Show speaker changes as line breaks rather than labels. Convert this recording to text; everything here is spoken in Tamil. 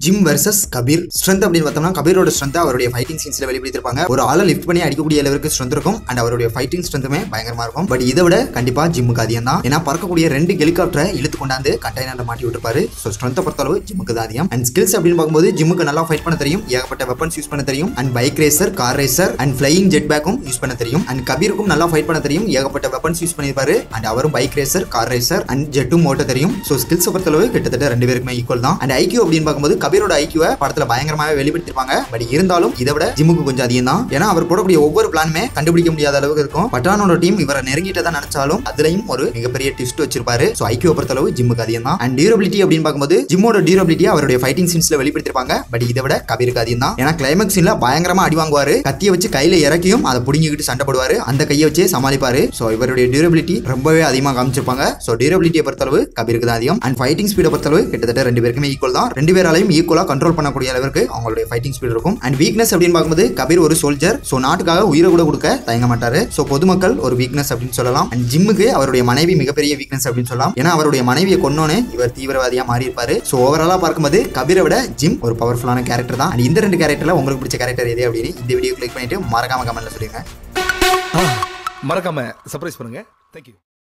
ஜிம் வெர்சஸ் கபீர் ஸ்ட்ரென்த் அப்படின்னு பார்த்தோம்னா கபீரோட ஸ்ட்ரென்த் அவருடைய ஃபைட்டிங் சீன்ஸ்ல வெளிப்படுத்திருப்பாங்க ஒரு ஆளை லிஃப்ட் பண்ணி அடிக்கக்கூடிய அளவுக்கு ஸ்ட்ரென்த் இருக்கும் அண்ட் அவருடைய ஃபைட்டிங் ஸ்ட்ரென்த்துமே பயங்கரமா இருக்கும் பட் இதை விட கண்டிப்பா ஜிம்முக்கு அதிகம் தான் ஏன்னா பறக்கக்கூடிய ரெண்டு ஹெலிகாப்டரை இழுத்து கொண்டாந்து கண்டெய்னர்ல மாட்டி விட்டுருப்பாரு ஸோ ஸ்ட்ரென்த்தை பொறுத்தளவு ஜிம்முக்கு தான் அதிகம் அண்ட் ஸ்கில்ஸ் அப்படின்னு பார்க்கும்போது ஜிம்முக்கு நல்லா ஃபைட் பண்ண தெரியும் ஏகப்பட்ட வெப்பன்ஸ் யூஸ் பண்ண தெரியும் and bike racer car racer and flying jet பேக்கும் யூஸ் பண்ண தெரியும் அண்ட் கபீருக்கும் நல்லா ஃபைட் பண்ண தெரியும் ஏகப்பட்ட வெப்பன்ஸ் யூஸ் பண்ணியிருப்பாரு அண்ட் அவரும் bike racer car racer and ஜெட்டும் ஓட்ட தெரியும் ஸோ ஸ்கில்ஸ் பொறுத்தளவு கிட்டத்தட்ட ரெண்டு பேருக்குமே ஈக்குவல் தான் அண்ட் ஐக்கியூ அப்படின்னு பார்க்கும்போது கபீரோட ஐக்கியூவை படத்துல பயங்கரமாவே வெளிப்படுத்திருப்பாங்க பட் இருந்தாலும் இதை விட ஜிம்முக்கு கொஞ்சம் அதிகம் தான் ஏன்னா அவர் போடக்கூடிய ஒவ்வொரு பிளானுமே கண்டுபிடிக்க முடியாத அளவுக்கு இருக்கும் பட்டானோட டீம் இவரை நெருங்கிட்டதான் நினைச்சாலும் அதுலயும் ஒரு மிகப்பெரிய ட்விஸ்ட் வச்சிருப்பாரு ஸோ ஐக்கியூ பொறுத்தளவு ஜிம்முக்கு அதிகம் தான் அண்ட் டியூரபிலிட்டி அப்படின்னு பார்க்கும்போது ஜிம்மோட டியூரபிலிட்டி அவருடைய ஃபைட்டிங் சீன்ஸ்ல வெளிப்படுத்திருப்பாங்க பட் இதை விட கபீருக்கு அதிகம் தான் ஏன்னா கிளைமேக்ஸ் சீன்ல பயங்கரமா அடி வாங்குவாரு கத்தியை வச்சு கையில இறக்கியும் அதை புடிங்கிக்கிட்டு சண்டை போடுவாரு அந்த கையை வச்சே சமாளிப்பாரு ஸோ இவருடைய டியூரபிலிட்டி ரொம்பவே அதிகமாக காமிச்சிருப்பாங்க ஸோ டியூரபிலிட்டியை பொறுத்தளவு கபீருக்கு தான் அதிகம் அண்ட் ஃபைட்டிங் ஸ்பீடை பொறுத்தளவு கிட்டத்தட்ட ரெண்டு பேருக்குமே ஈக்குவல் தான் ரெண்டு பேராலையும் ஈக்குவலா கண்ட்ரோல் பண்ணக்கூடிய அளவுக்கு அவங்களுடைய ஃபைட்டிங் ஸ்பீட் இருக்கும் அண்ட் வீக்னஸ் அப்படின்னு பார்க்கும்போது கபீர் ஒரு சோல்ஜர் ஸோ நாட்டுக்காக உயிரை கூட கொடுக்க தயங்க மாட்டாரு ஸோ பொதுமக்கள் ஒரு வீக்னஸ் அப்படின்னு சொல்லலாம் அண்ட் ஜிம்முக்கு அவருடைய மனைவி மிகப்பெரிய வீக்னஸ் அப்படின்னு சொல்லலாம் ஏன்னா அவருடைய மனைவியை கொன்னோன்னு இவர் தீவிரவாதியா மாறி இருப்பாரு ஸோ ஓவராலா பார்க்கும்போது கபீரை விட ஜிம் ஒரு பவர்ஃபுல்லான கேரக்டர் தான் அண்ட் இந்த ரெண்டு கேரக்டர்ல உங்களுக்கு பிடிச்ச கேரக்டர் எது அப்படின்னு இந்த வீடியோ கிளிக் பண்ணிட்டு மறக்காம கமெண்ட்ல சொல்லுங்க
மறக்காம சர்ப்ரைஸ் பண்ணுங்க தேங்க்யூ